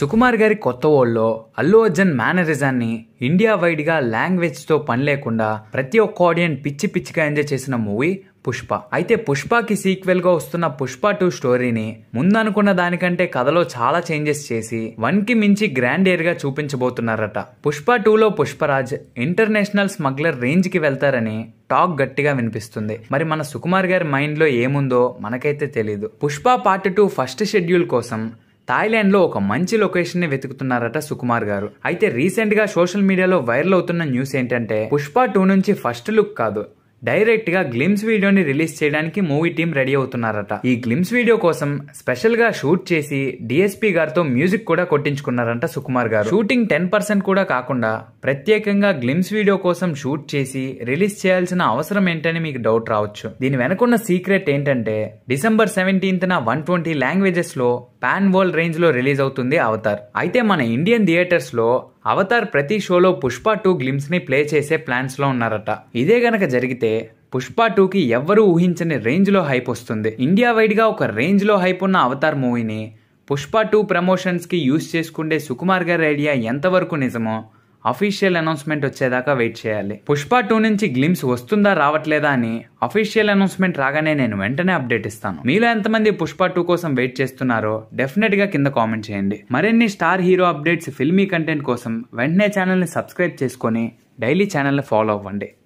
సుకుమార్ గారి కొత్త ఓల్లో అల్లు అర్జున్ మేనరిజాన్ని ఇండియా వైడ్ గా లాంగ్వేజ్ తో పని లేకుండా ప్రతి ఒక్క ఆడియన్ పిచ్చి పిచ్చిగా ఎంజాయ్ చేసిన మూవీ పుష్ప అయితే పుష్పకి సీక్వెల్ గా వస్తున్న పుష్ప టూ స్టోరీని ముందనుకున్న దానికంటే కథలో చాలా చేంజెస్ చేసి వన్ కి మించి గ్రాండ్ ఇయర్ గా చూపించబోతున్నారట పుష్ప టూలో పుష్పరాజ్ ఇంటర్నేషనల్ స్మగ్లర్ రేంజ్ కి వెళ్తారని టాక్ గట్టిగా వినిపిస్తుంది మరి మన సుకుమార్ గారి మైండ్ లో ఏముందో మనకైతే తెలీదు Pushpa part two first schedule కోసం థాయిలాండ్ లో ఒక మంచి లొకేషన్ ని వెతుకుతున్నారట సుకుమార్ గారు అయితే రీసెంట్ గా సోషల్ మీడియాలో వైరల్ అవుతున్న న్యూస్ ఏంటంటే పుష్ప టూ నుంచి ఫస్ట్ లుక్ కాదు డైరెక్ట్ గా గ్లిమ్స్ వీడియోని రిలీజ్ చేయడానికి మూవీ టీం రెడీ అవుతున్నారట ఈ గ్లిమ్స్ వీడియో కోసం స్పెషల్ గా షూట్ చేసి డిఎస్పీ గారితో మ్యూజిక్ కూడా కొట్టించుకున్నారంట సుకుమార్ గారు షూటింగ్ టెన్ పర్సెంట్ కూడా కాకుండా ప్రత్యేకంగా గ్లిమ్స్ వీడియో కోసం షూట్ చేసి రిలీజ్ చేయాల్సిన అవసరం ఏంటని మీకు డౌట్ రావచ్చు దీని వెనకున్న సీక్రెట్ ఏంటంటే డిసెంబర్ సెవెంటీన్త్ న వన్ ట్వంటీ లాంగ్వేజెస్ లో పాన్ వరల్డ్ రేంజ్ లో రిలీజ్ అవుతుంది అవతార్ అయితే మన ఇండియన్ థియేటర్స్ లో అవతార్ ప్రతి షోలో పుష్ప టూ గ్లిమ్స్ ని ప్లే చేసే ప్లాన్స్ లో ఉన్నారట ఇదే గనక జరిగితే పుష్ప టూకి ఎవ్వరూ ఊహించని రేంజ్ లో హైప్ వస్తుంది ఇండియా వైడ్ గా ఒక రేంజ్ లో హైప్ ఉన్న అవతార్ మూవీని పుష్ప టూ ప్రమోషన్స్ కి యూస్ చేసుకుంటే సుకుమార్ గారి ఐడియా ఎంతవరకు నిజమో అఫీషియల్ అనౌన్స్మెంట్ వచ్చేదాకా వెయిట్ చేయాలి పుష్ప టూ నుంచి గ్లిమ్స్ వస్తుందా రావట్లేదా అని అఫీషియల్ అనౌన్స్మెంట్ రాగానే నేను వెంటనే అప్డేట్ ఇస్తాను మీలో ఎంతమంది పుష్ప టూ కోసం వెయిట్ చేస్తున్నారో డెఫినెట్ గా కింద కామెంట్ చేయండి మరిన్ని star hero updates filmy content కోసం వెంటనే ఛానల్ని సబ్స్క్రైబ్ చేసుకొని డైలీ ఛానల్ని ఫాలో అవ్వండి